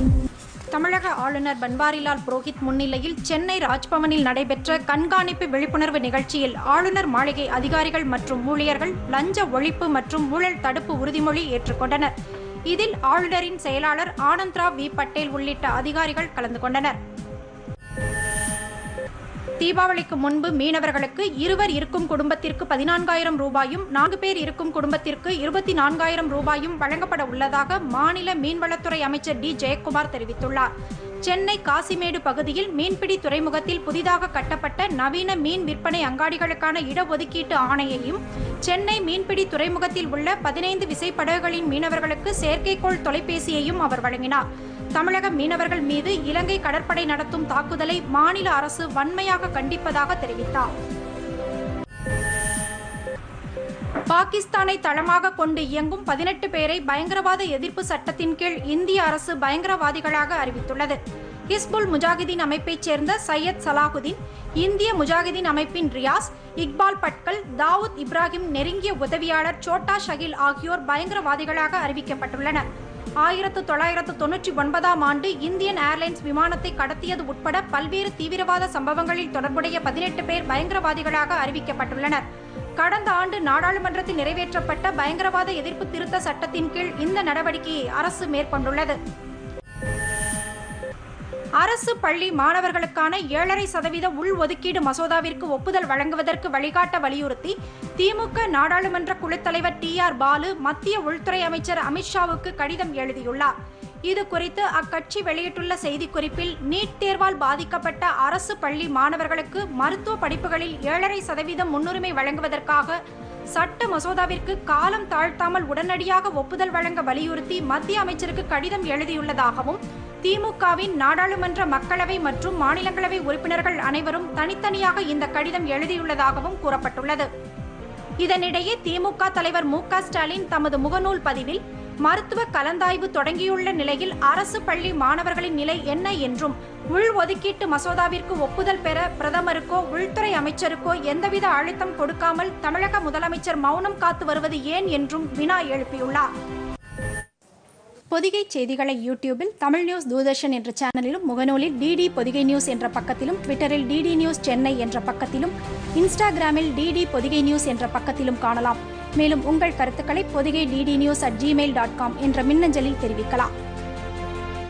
தமிழக ஆளுநர் பன்வாரிலால் புரோஹித் முன்னிலையில் சென்னை ராஜ்பவனில் நடைபெற்ற கண்காணிப்பு விழிப்புணர்வு நிகழ்ச்சியில் ஆளுநர் மாளிகை அதிகாரிகள் மற்றும் ஊழியர்கள் லஞ்ச ஒழிப்பு மற்றும் ஊழல் தடுப்பு உறுதிமொழி ஏற்றுக்கொண்டனர் இதில் ஆளுநரின் செயலாளர் ஆனந்த்ராவ் வி பட்டேல் உள்ளிட்ட அதிகாரிகள் கலந்து கொண்டனர் தீபாவளிக்கு முன்பு மீனவர்களுக்கு இருவர் இருக்கும் குடும்பத்திற்கு பதினான்காயிரம் ரூபாயும் நான்கு பேர் இருக்கும் குடும்பத்திற்கு இருபத்தி நான்காயிரம் ரூபாயும் வழங்கப்பட உள்ளதாக மாநில மீன்வளத்துறை அமைச்சர் டி ஜெயக்குமார் தெரிவித்துள்ளார் சென்னை காசிமேடு பகுதியில் மீன்பிடி துறைமுகத்தில் புதிதாக கட்டப்பட்ட நவீன மீன் விற்பனை அங்காடிகளுக்கான இடஒதுக்கீட்டு ஆணையையும் சென்னை மீன்பிடி துறைமுகத்தில் உள்ள பதினைந்து விசைப்படகுகளின் மீனவர்களுக்கு செயற்கைக்கோள் தொலைபேசியையும் அவர் வழங்கினார் தமிழக மீனவர்கள் மீது இலங்கை கடற்படை நடத்தும் தாக்குதலை மாநில அரசு வன்மையாக கண்டிப்பதாக தெரிவித்தார் பாகிஸ்தானை தளமாக கொண்டு இயங்கும் பதினெட்டு பேரை பயங்கரவாத எதிர்ப்பு சட்டத்தின் கீழ் இந்திய அரசு பயங்கரவாதிகளாக அறிவித்துள்ளது ஹிஸ்புல் முஜாஹிதீன் அமைப்பைச் சேர்ந்த சையத் சலாஹுதீன் இந்திய முஜாஹிதீன் அமைப்பின் ரியாஸ் இக்பால் பட்கல் தாவூத் இப்ராஹிம் நெருங்கிய உதவியாளர் சோட்டா ஷகில் ஆகியோர் பயங்கரவாதிகளாக அறிவிக்கப்பட்டுள்ளனர் ஆயிரத்து தொள்ளாயிரத்து தொன்னூற்றி ஒன்பதாம் ஆண்டு இந்தியன் ஏர்லைன்ஸ் விமானத்தை கடத்தியது உட்பட பல்வேறு தீவிரவாத சம்பவங்களில் தொடர்புடைய பதினெட்டு பேர் பயங்கரவாதிகளாக அறிவிக்கப்பட்டுள்ளனர் கடந்த ஆண்டு நாடாளுமன்றத்தில் நிறைவேற்றப்பட்ட பயங்கரவாத எதிர்ப்பு திருத்த சட்டத்தின் கீழ் இந்த நடவடிக்கையை அரசு மேற்கொண்டுள்ளது அரசு பள்ளி மாணவர்களுக்கான ஏழரை சதவீத உள்ஒதுக்கீடு மசோதாவிற்கு ஒப்புதல் வழங்குவதற்கு வழிகாட்ட வலியுறுத்தி திமுக நாடாளுமன்ற குழுத் தலைவர் டி ஆர் பாலு மத்திய உள்துறை அமைச்சர் அமித்ஷாவுக்கு கடிதம் எழுதியுள்ளார் இது குறித்து அக்கட்சி வெளியிட்டுள்ள செய்திக்குறிப்பில் நீட் தேர்வால் பாதிக்கப்பட்ட அரசு பள்ளி மாணவர்களுக்கு மருத்துவ படிப்புகளில் ஏழரை சதவீதம் முன்னுரிமை வழங்குவதற்காக சட்ட மசோதாவிற்கு காலம் தாழ்த்தாமல் உடனடியாக ஒப்புதல் வழங்க வலியுறுத்தி மத்திய அமைச்சருக்கு கடிதம் எழுதியுள்ளதாகவும் திமுகவின் நாடாளுமன்ற மக்களவை மற்றும் மாநிலங்களவை உறுப்பினர்கள் அனைவரும் தனித்தனியாக இந்த கடிதம் எழுதியுள்ளதாகவும் கூறப்பட்டுள்ளது இதனிடையே திமுக தலைவர் மு க ஸ்டாலின் தமது முகநூல் பதிவில் மருத்துவ கலந்தாய்வு தொடங்கியுள்ள நிலையில் அரசு பள்ளி மாணவர்களின் நிலை என்ன என்றும் உள் ஒதுக்கீட்டு மசோதாவிற்கு ஒப்புதல் பெற பிரதமருக்கோ உள்துறை அமைச்சருக்கோ எந்தவித அழுத்தம் கொடுக்காமல் தமிழக முதலமைச்சர் மௌனம் காத்து வருவது ஏன் என்றும் வினா எழுப்பியுள்ளார் பொதிகை செய்திகளை யூடியூபில் தமிழ் நியூஸ் தூர்தர்ஷன் என்ற சேனலிலும் முகநூலில் டிடி பொதிகை நியூஸ் என்ற பக்கத்திலும் ட்விட்டரில் டிடி நியூஸ் சென்னை என்ற பக்கத்திலும் இன்ஸ்டாகிராமில் டிடி பொதிகை நியூஸ் என்ற பக்கத்திலும் காணலாம் மேலும் உங்கள் கருத்துக்களை Podhigai DD news at Gmail dot com என்ற மின்னஞ்சலில் தெரிவிக்கலாம்